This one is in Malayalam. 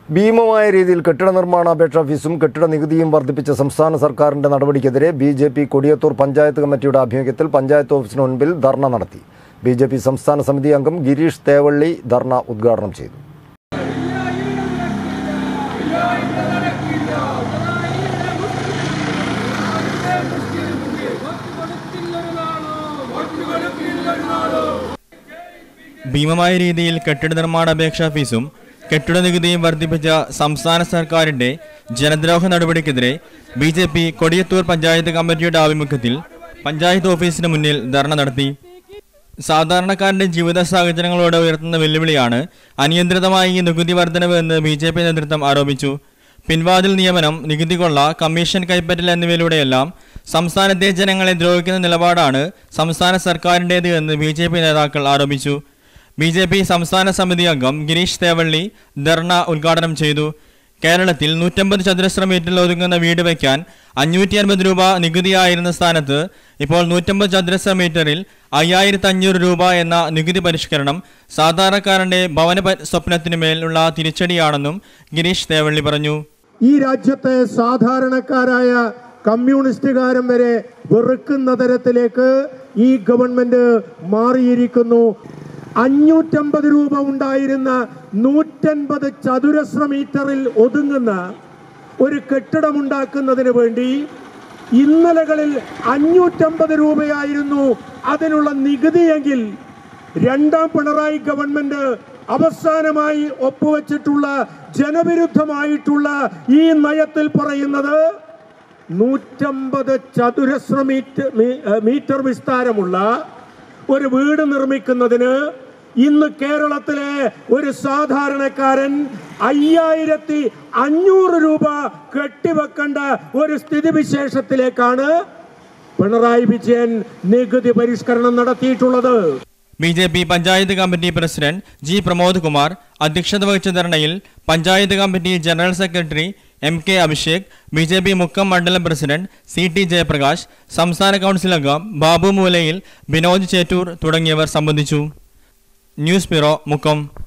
ഭീമമായ രീതിയിൽ കെട്ടിട നിർമ്മാണ അപേക്ഷാ ഫീസും കെട്ടിട നികുതിയും വർദ്ധിപ്പിച്ച സംസ്ഥാന സർക്കാരിന്റെ നടപടിക്കെതിരെ B J P Kodiyathur panchayat കമ്മിറ്റിയുടെ ആഭിമുഖ്യത്തിൽ പഞ്ചായത്ത് ഓഫീസിന് മുൻപിൽ ധർണ നടത്തി ബി ജെ പി സംസ്ഥാന സമിതി അംഗം ഗിരീഷ് തേവള്ളി ധർണ ഉദ്ഘാടനം ചെയ്തു ഭീമമായ രീതിയിൽ കെട്ടിട നിർമ്മാണ അപേക്ഷാ ഫീസും കെട്ടിട നികുതിയും വർദ്ധിപ്പിച്ച സംസ്ഥാന സർക്കാരിന്റെ ജനദ്രോഹ നടപടിക്കെതിരെ B J P Kodiyathur panchayat കമ്മിറ്റിയുടെ ആഭിമുഖ്യത്തിൽ പഞ്ചായത്ത് ഓഫീസിന് മുന്നിൽ ധർണ നടത്തി സാധാരണക്കാരന്റെ ജീവിത സാഹചര്യങ്ങളോട് ഉയർത്തുന്ന വെല്ലുവിളിയാണ് അനിയന്ത്രിതമായ ഈ നികുതി വർധനവ് എന്ന് ബി ജെ പി നേതൃത്വം ആരോപിച്ചു പിൻവാതിൽ നിയമനം നികുതി കൊള്ള കമ്മീഷൻ കൈപ്പറ്റൽ എന്നിവയിലൂടെയെല്ലാം സംസ്ഥാനത്തെ ജനങ്ങളെ ദ്രോഹിക്കുന്ന നിലപാടാണ് സംസ്ഥാന സർക്കാരിൻ്റേത് എന്ന് ബി ജെ പി നേതാക്കൾ ആരോപിച്ചു ബി ജെ പി സംസ്ഥാന സമിതി അംഗം ഗിരീഷ് തേവള്ളി ധർണ ഉദ്ഘാടനം ചെയ്തു കേരളത്തിൽ നൂറ്റമ്പത് ചതുരശ്ര മീറ്ററിൽ ഒതുങ്ങുന്ന വീട് വയ്ക്കാൻ അഞ്ഞൂറ്റി അൻപത് രൂപ നികുതിയായിരുന്ന സ്ഥാനത്ത് ഇപ്പോൾ നൂറ്റമ്പത് ചതുരശ്ര മീറ്ററിൽ അയ്യായിരത്തി അഞ്ഞൂറ് രൂപ എന്ന നികുതി പരിഷ്കരണം സാധാരണക്കാരന്റെ ഭവന പ- സ്വപ്നത്തിനുമേലുള്ള തിരിച്ചടിയാണെന്നും ഗിരീഷ് തേവള്ളി പറഞ്ഞു ഈ രാജ്യത്തെ സാധാരണക്കാരായ കമ്മ്യൂണിസ്റ്റുകാരൻ വരെ വെറുക്കുന്ന തരത്തിലേക്ക് ഈ ഗവൺമെന്റ് മാറിയിരിക്കുന്നു അഞ്ഞൂറ്റമ്പത് രൂപ ഉണ്ടായിരുന്ന നൂറ്റൻപത് ചതുരശ്ര മീറ്ററിൽ ഒതുങ്ങുന്ന ഒരു കെട്ടിടമുണ്ടാക്കുന്നതിന് വേണ്ടി ഇന്നലകളിൽ അഞ്ഞൂറ്റമ്പത് രൂപയായിരുന്നു അതിനുള്ള നികുതിയെങ്കിൽ രണ്ടാം പിണറായി ഗവൺമെന്റ് അവസാനമായി ഒപ്പുവെച്ചിട്ടുള്ള ജനവിരുദ്ധമായിട്ടുള്ള ഈ നയത്തിൽ പറയുന്നത് നൂറ്റമ്പത് ചതുരശ്ര മീറ്റർ മീ- ഏഹ് മീറ്റർ വിസ്താരമുള്ള ഒരു വീട് നിർമ്മിക്കുന്നതിന് ഇന്ന് കേരളത്തിലെ ഒരു സാധാരണക്കാരൻ അയ്യായിരത്തി അഞ്ഞൂറ് രൂപ കെട്ടിവെക്കേണ്ട ഒരു സ്ഥിതിവിശേഷത്തിലേക്കാണ് പിണറായി വിജയൻ നികുതി പരിഷ്കരണം നടത്തിയിട്ടുള്ളത് B J P panchayat committee president G Pramod Kumar അധ്യക്ഷത വഹിച്ച ധർണയിൽ panchayat committee general secretary M K Abhishek B J P Mukkam മണ്ഡലം പ്രസിഡന്റ് സി ടി ജയപ്രകാശ് സംസ്ഥാന കൗൺസിൽ അംഗം ബാബു മൂലയിൽ ബിനോദ് ചേറ്റൂർ തുടങ്ങിയവർ സംബന്ധിച്ചു ന്യൂസ് ബ്യൂറോ മുക്കം